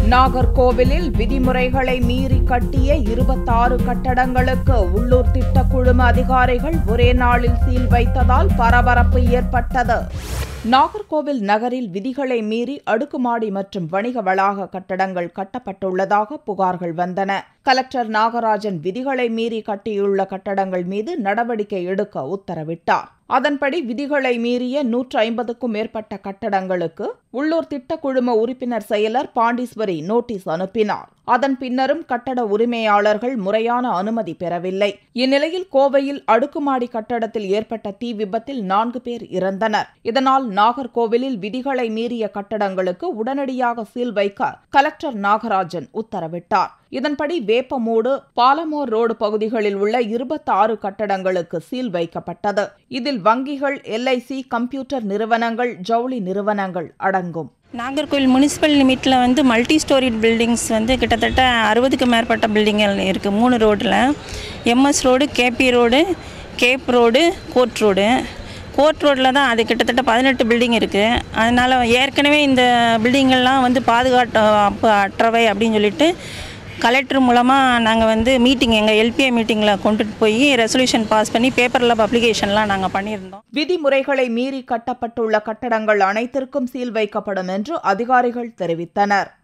நாகர்கோவிலில் விதிமுறைகளை மீறி கட்டிய இருபத்தாறு கட்டடங்களுக்கு உள்ளூர் திட்ட குழும அதிகாரிகள் ஒரே நாளில் சீல் வைத்ததால் பரபரப்பு ஏற்பட்டது நாகர்கோவில் நகரில் விதிகளை மீறி அடுக்குமாடி மற்றும் வணிக வளாக கட்டடங்கள் கட்டப்பட்டுள்ளதாக புகார்கள் வந்தன கலெக்டர் நாகராஜன் விதிகளை மீறி கட்டியுள்ள கட்டடங்கள் மீது நடவடிக்கை எடுக்க உத்தரவிட்டார் அதன்படி விதிகளை மீறிய நூற்று ஐம்பதுக்கும் மேற்பட்ட கட்டடங்களுக்கு உள்ளூர் திட்ட குழும உறுப்பினர் செயலர் பாண்டீஸ்வரி நோட்டீஸ் அனுப்பினார் அதன் பின்னரும் கட்டட உரிமையாளர்கள் முறையான அனுமதி பெறவில்லை இந்நிலையில் கோவையில் அடுக்குமாடி கட்டடத்தில் ஏற்பட்ட தீ விபத்தில் நான்கு பேர் இறந்தனர் இதனால் நாகர்கோவிலில் விதிகளை மீறிய கட்டடங்களுக்கு உடனடியாக சீல் வைக்க கலெக்டர் நாகராஜன் உத்தரவிட்டார் இதன்படி வேப்பமூடு பாலமோர் ரோடு பகுதிகளில் உள்ள இருபத்தாறு கட்டடங்களுக்கு சீல் வைக்கப்பட்டது இதில் வங்கிகள் எல்ஐசி கம்ப்யூட்டர் நிறுவனங்கள் ஜவுளி நிறுவனங்கள் அடங்கும் நாகர்கோவில் முனிசிபல் லிமிட்டில் வந்து மல்டி ஸ்டோரிட் பில்டிங்ஸ் வந்து கிட்டத்தட்ட அறுபதுக்கு மேற்பட்ட பில்டிங்கள் இருக்குது மூணு ரோட்டில் MS road KP road cape road court road court ரோட்டில் தான் அது கிட்டத்தட்ட பதினெட்டு பில்டிங் இருக்குது அதனால் ஏற்கனவே இந்த பில்டிங்கெல்லாம் வந்து பாதுகாப்பு அற்றவை அப்படின்னு சொல்லிட்டு கலெக்டர் மூலமாக நாங்கள் வந்து மீட்டிங் எங்கள் எல்பிஐ மீட்டிங்கில் கொண்டுட்டு போய் ரெசல்யூஷன் பாஸ் பண்ணி பேப்பரில் பப்ளிகேஷன்லாம் நாங்கள் பண்ணியிருந்தோம் விதிமுறைகளை மீறி கட்டப்பட்டுள்ள கட்டடங்கள் அனைத்திற்கும் சீல் வைக்கப்படும் என்று அதிகாரிகள் தெரிவித்தனர்